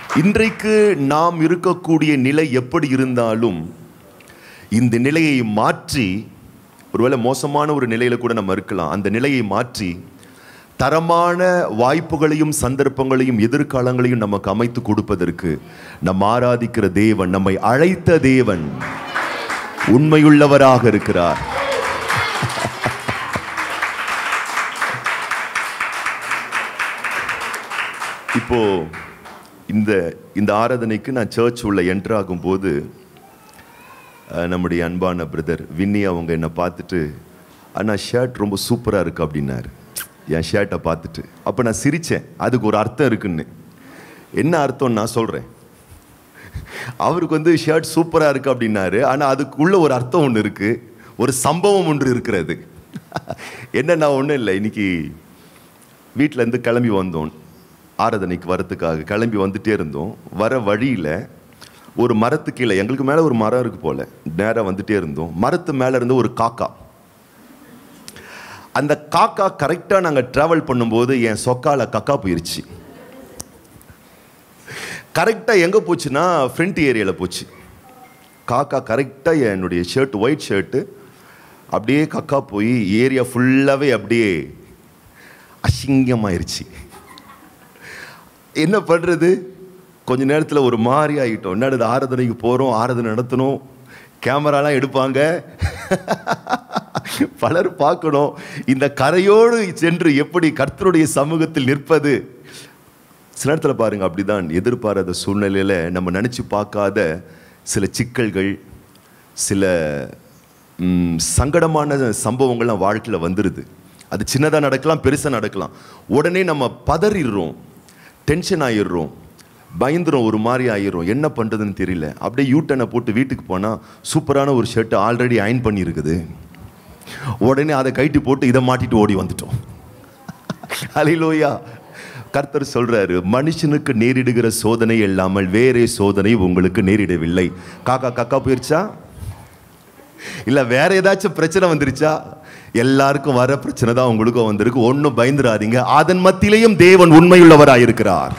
இன்றைக்கு நாம் இருக்கக்கூடிய நிலை எப்படி இருந்தாலும் இந்த நிலையை மாற்றி ஒருவேளை மோசமான ஒரு நிலையில கூட நம்ம இருக்கலாம் அந்த நிலையை மாற்றி தரமான வாய்ப்புகளையும் சந்தர்ப்பங்களையும் எதிர்காலங்களையும் நமக்கு அமைத்து கொடுப்பதற்கு நம்ம ஆராதிக்கிற தேவன் நம்மை அழைத்த தேவன் உண்மையுள்ளவராக இருக்கிறார் இப்போ இந்த இந்த ஆராதனைக்கு நான் சர்ச் உள்ள என்டர் ஆகும்போது அஹ், நம்முடைய அன்பான பிரதர் வின்னி அவங்க என்னை பார்த்துட்டு அண்ணா ஷர்ட் ரொம்ப சூப்பராக இருக்கு அப்படின்னாரு என் ஷர்ட்டை பார்த்துட்டு அப்போ நான் சிரித்தேன் அதுக்கு ஒரு அர்த்தம் இருக்குன்னு என்ன அர்த்தம் நான் சொல்கிறேன் அவருக்கு வந்து ஷர்ட் சூப்பராக இருக்கு அப்படின்னாரு ஆனால் அதுக்குள்ள ஒரு அர்த்தம் ஒன்று இருக்கு ஒரு சம்பவம் ஒன்று இருக்கிறது என்னன்னா ஒன்றும் இல்லை இன்னைக்கு வீட்ல இருந்து கிளம்பி வந்தோம் ஆராதனைக்கு வரத்துக்காக கிளம்பி வந்துட்டே இருந்தோம் வர வழியில் ஒரு மரத்து கீழே எங்களுக்கு மேலே ஒரு மரம் இருக்கு போல நேராக வந்துட்டே இருந்தோம் மரத்து மேலே இருந்து ஒரு காக்கா அந்த காக்கா கரெக்டாக நாங்கள் ட்ராவல் பண்ணும்போது என் சொக்கால கக்கா போயிருச்சு கரெக்டாக எங்கே போச்சுன்னா ஃப்ரண்ட் ஏரியாவில் போச்சு காக்கா கரெக்டாக என்னுடைய ஷர்ட் ஒயிட் ஷர்ட்டு அப்படியே கக்கா போய் ஏரியா ஃபுல்லாகவே அப்படியே அசிங்கமாயிருச்சு என்ன பண்ணுறது கொஞ்ச நேரத்தில் ஒரு மாதிரி ஆகிட்டோம் என்னது ஆராதனைக்கு போகிறோம் ஆராதனை நடத்தணும் கேமராலாம் எடுப்பாங்க பலர் பார்க்கணும் இந்த கரையோடு சென்று எப்படி கர்த்தருடைய சமூகத்தில் நிற்பது சில நேரத்தில் பாருங்க அப்படிதான் எதிர்பாராத சூழ்நிலையில் நம்ம நினச்சி பார்க்காத சில சிக்கல்கள் சில ம், சங்கடமான சம்பவங்கள்லாம் வாழ்க்கையில் வந்துடுது அது சின்னதாக நடக்கலாம் பெருசாக நடக்கலாம் உடனே நம்ம பதறிடுறோம் டென்ஷன் ஆயிடுறோம் பயந்துரும் ஒரு மாதிரி ஆயிடுறோம் என்ன பண்ணுறதுன்னு தெரியல அப்படியே யூட்டனை போட்டு வீட்டுக்கு போனால் சூப்பரான ஒரு ஷர்ட் ஆல்ரெடி அயன் பண்ணியிருக்குது உடனே அதை கைட்டி போட்டு இதை மாட்டிட்டு ஓடி வந்துட்டோம் அலையிலோயா கர்த்தர் சொல்றாரு மனுஷனுக்கு நேரிடுகிற சோதனை இல்லாமல் வேறே சோதனை உங்களுக்கு நேரிடவில்லை காக்கா காக்கா போயிருச்சா இல்ல வேற ஏதாச்சும் பிரச்சனை வந்துருச்சா எல்லாருக்கும் வர பிரச்சனை தான் உங்களுக்கும் வந்திருக்கு ஒன்றும் பயந்துராதீங்க அதன் மத்தியிலையும் தேவன் உண்மையுள்ளவராயிருக்கிறார்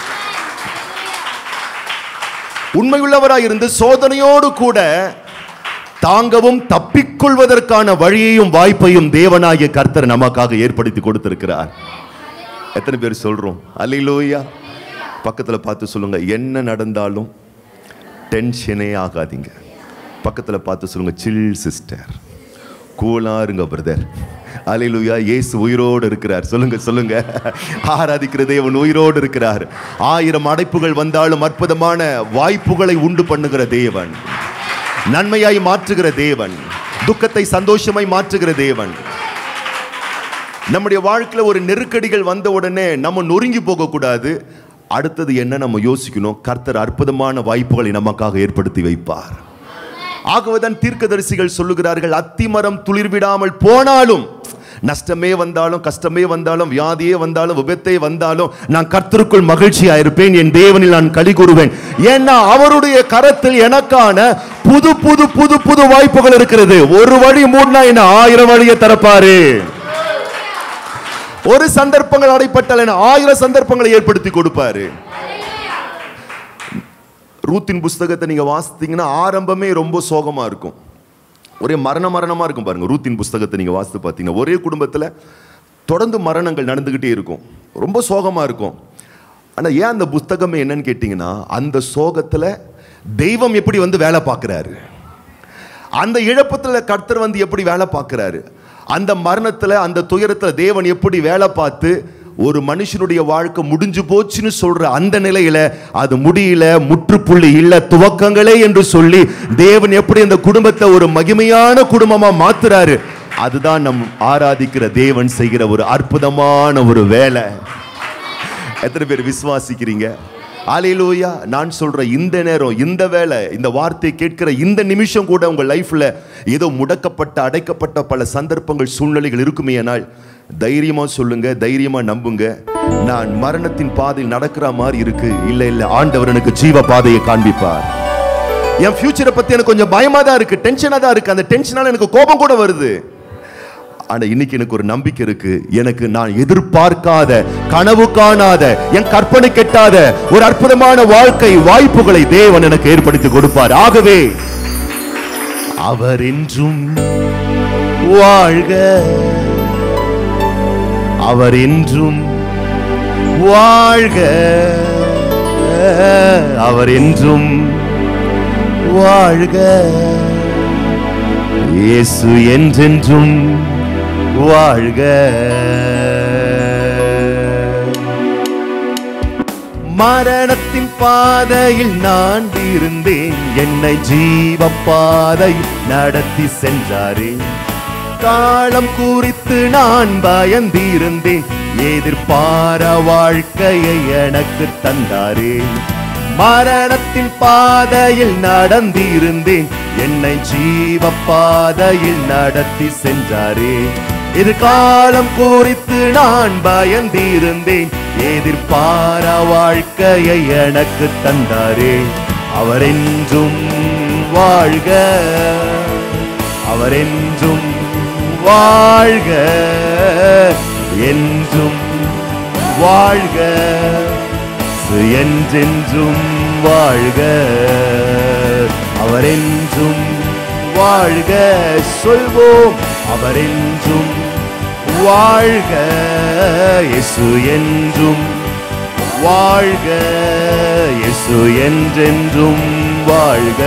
உண்மையுள்ளவராய் இருந்து சோதனையோடு கூட தாங்கவும் தப்பிக்கொள்வதற்கான வழியையும் வாய்ப்பையும் தேவனாகிய கர்த்தர் நமக்காக ஏற்படுத்தி கொடுத்திருக்கிறார் எத்தனை பேர் சொல்றோம் அல்லையிலோயா பக்கத்துல பார்த்து சொல்லுங்க என்ன நடந்தாலும் டென்ஷனே ஆகாதீங்க பக்கத்துல பார்த்து சொல்லுங்க சில் சிஸ்டர் கூலா இருங்க பிரதர் அலையிலுயா இயேசு உயிரோடு இருக்கிறார் சொல்லுங்க சொல்லுங்க ஆராதிக்கிற தேவன் உயிரோடு இருக்கிறார் ஆயிரம் அடைப்புகள் வந்தாலும் அற்புதமான வாய்ப்புகளை உண்டு பண்ணுகிற தேவன் நன்மையாய் மாற்றுகிற தேவன் துக்கத்தை சந்தோஷமாய் மாற்றுகிற தேவன் நம்முடைய வாழ்க்கையில ஒரு நெருக்கடிகள் வந்த உடனே நம்ம நொறுங்கி போக கூடாது அடுத்தது என்ன நம்ம யோசிக்கணும் கர்த்தர் அற்புதமான வாய்ப்புகளை நமக்காக ஏற்படுத்தி வைப்பார் ஆகவேதான் தீர்க்கதரிசிகள் சொல்லுகிறார்கள் அத்திமரம் துளிர்விடாமல் போனாலும் நஷ்டமே வந்தாலும் கஷ்டமே வந்தாலும் வியாதியே வந்தாலும் விபத்தே வந்தாலும் நான் கர்த்தருக்குள் மகிழ்ச்சியா இருப்பேன் என் தேவனில் நான் களி கூறுவேன் ஏன்னா அவருடைய கரத்தில் எனக்கான புது புது புது புது வாய்ப்புகள் இருக்கிறது ஒரு வழி மூடினா என்ன ஆயிரம் வழியை திறப்பாரு ஒரு சந்தர்ப்பங்கள் அடைப்பட்டால் என்ன ஆயிரம் சந்தர்ப்பங்களை ஏற்படுத்தி கொடுப்பாரு ரூத்தின் புஸ்தகத்தை நீங்க வாசித்தீங்கன்னா ஆரம்பமே ரொம்ப சோகமா இருக்கும் ஒரே மரண மரணமா இருக்கும் பாருங்க ரூத்தின் புஸ்தகத்தை நீங்க வாசித்து பார்த்தீங்கன்னா ஒரே குடும்பத்துல தொடர்ந்து மரணங்கள் நடந்துகிட்டே இருக்கும் ரொம்ப சோகமா இருக்கும் ஆனா ஏன் அந்த புஸ்தகமே என்னன்னு கேட்டிங்கன்னா அந்த சோகத்துல தெய்வம் எப்படி வந்து வேலை பார்க்குறாரு அந்த இழப்பத்துல கர்த்தர் வந்து எப்படி வேலை பார்க்குறாரு அந்த மரணத்துல அந்த துயரத்துல தேவன் எப்படி வேலை பார்த்து ஒரு மனுஷனுடைய வாழ்க்கை முடிஞ்சு போச்சுன்னு சொல்ற அந்த நிலையில அது முடியல முற்றுப்புள்ளி இல்ல துவக்கங்களே என்று சொல்லி தேவன் எப்படி அந்த குடும்பத்தை ஒரு மகிமையான குடும்பமா மாத்துறாரு அதுதான் நம் ஆராதிக்கிற தேவன் செய்கிற ஒரு அற்புதமான ஒரு வேலை எத்தனை பேர் விசுவாசிக்கிறீங்க ஆலையிலூயா நான் சொல்ற இந்த நேரம் இந்த வேலை இந்த வார்த்தையை கேட்கிற இந்த நிமிஷம் கூட உங்க லைஃப்ல ஏதோ முடக்கப்பட்ட அடைக்கப்பட்ட பல சந்தர்ப்பங்கள் சூழ்நிலைகள் இருக்குமே ஆனால் தைரியமா சொல்லுங்க தைரியமா நம்புங்க நான் மரணத்தின் பாதையில் நடக்கிற மாதிரி இருக்கு இல்ல இல்ல ஆண்டவர் எனக்கு ஜீவ பாதையை காண்பிப்பார் என் ஃபியூச்சரை பத்தி எனக்கு கொஞ்சம் பயமா தான் இருக்கு டென்ஷனா தான் இருக்கு அந்த டென்ஷனால எனக்கு கோபம் கூட வருது ஆனா இன்னைக்கு எனக்கு ஒரு நம்பிக்கை இருக்கு எனக்கு நான் எதிர்பார்க்காத கனவு காணாத என் கற்பனை கெட்டாத ஒரு அற்புதமான வாழ்க்கை வாய்ப்புகளை தேவன் எனக்கு ஏற்படுத்தி கொடுப்பார் ஆகவே அவர் என்றும் வாழ்க அவர் என்றும் வாழ்க அவர் என்றும் வாழ்க இயேசு என்றென்றும் வாழ்க மரணத்தின் பாதையில் நான் இருந்தேன் என்னை ஜீவ பாதை நடத்தி சென்றாரே காலம் குறித்து நான் பயந்திருந்தேன் எதிர்பார வாழ்க்கையை எனக்கு தந்தாரே மரணத்தின் பாதையில் நடந்திருந்தேன் என்னை ஜீவ பாதையில் நடத்தி சென்றாரே எதிர்காலம் குறித்து நான் பயந்திருந்தேன் எதிர்பார வாழ்க்கையை எனக்கு தந்தாரே அவர் என்றும் வாழ்க அவர் என்றும் வாழ்க என்றும் வாழ்க இயேசு என்றென்றும் வாழ்க அவர் என்றும் வாழ்க சொல்வோம் அவர் என்றும் வாழ்க இயேசு என்றும் வாழ்க இயேசு என்றென்றும் வாழ்க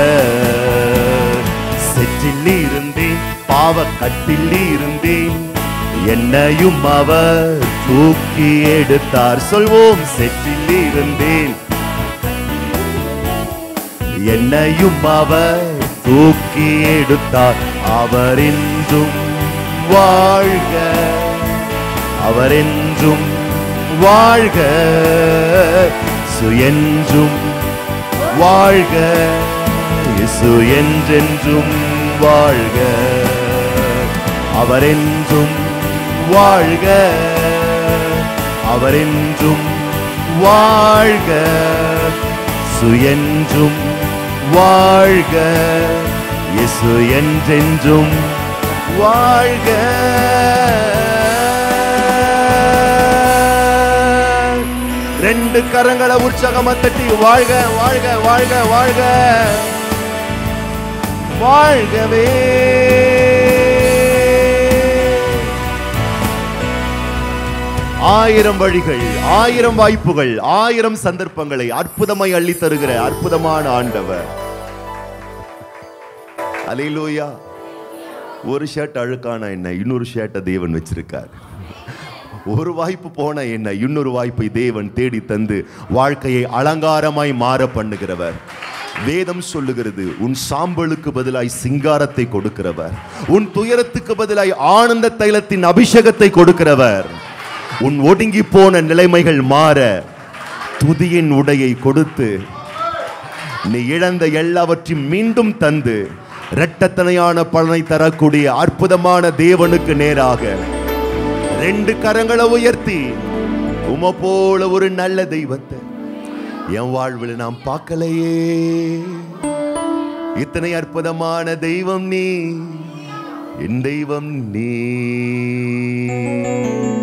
செற்றில் இருந்தேன் பாவக்கட்டில் இருந்தேன் என்னையும் அவர் தூக்கி எடுத்தார் சொல்வோம் செற்றில் இருந்தேன் என்னையும் அவர் தூக்கி எடுத்தார் அவர் என்றும் வாழ்க அவர் என்றும் வாழ்க சுயென்றும் வாழ்க இயேசு என்றென்றும் வாழ்க அவர் என்றும் வாழ்க அவர் என்றும் வாழ்க சுயென்றும் வாழ்க இயேசு என்றென்றும் வாழ்க ரெண்டு கரங்களை உற்சாகமா தட்டி வாழ்க வாழ்க வாழ்க வாழ்க வாழ்கவே ஆயிரம் வழிகள் ஆயிரம் வாய்ப்புகள் ஆயிரம் சந்தர்ப்பங்களை அற்புதமாய் அள்ளி தருகிற அற்புதமான ஆண்டவர் அலையிலோயா ஒரு ஷர்ட் அழுக்கான என்ன இன்னொரு ஷர்ட்டை தேவன் வச்சிருக்கார் ஒரு வாய்ப்பு போன என்ன இன்னொரு வாய்ப்பை தேவன் தேடி தந்து வாழ்க்கையை அலங்காரமாய் மாற பண்ணுகிறவர் வேதம் சொல்லுகிறது உன் சாம்பலுக்கு பதிலாய் சிங்காரத்தை கொடுக்கிறவர் உன் துயரத்துக்கு பதிலாய் ஆனந்த தைலத்தின் அபிஷேகத்தை கொடுக்கிறவர் உன் ஒடுங்கி போன நிலைமைகள் மாற துதியின் உடையை கொடுத்து நீ இழந்த எல்லாவற்றையும் மீண்டும் தந்து இரட்டத்தனையான பலனை தரக்கூடிய அற்புதமான தேவனுக்கு நேராக ரெண்டு கரங்களை உயர்த்தி உம போல ஒரு நல்ல தெய்வத்தை என் வாழ்வில் நாம் பார்க்கலையே இத்தனை அற்புதமான தெய்வம் நீ என் தெய்வம் நீ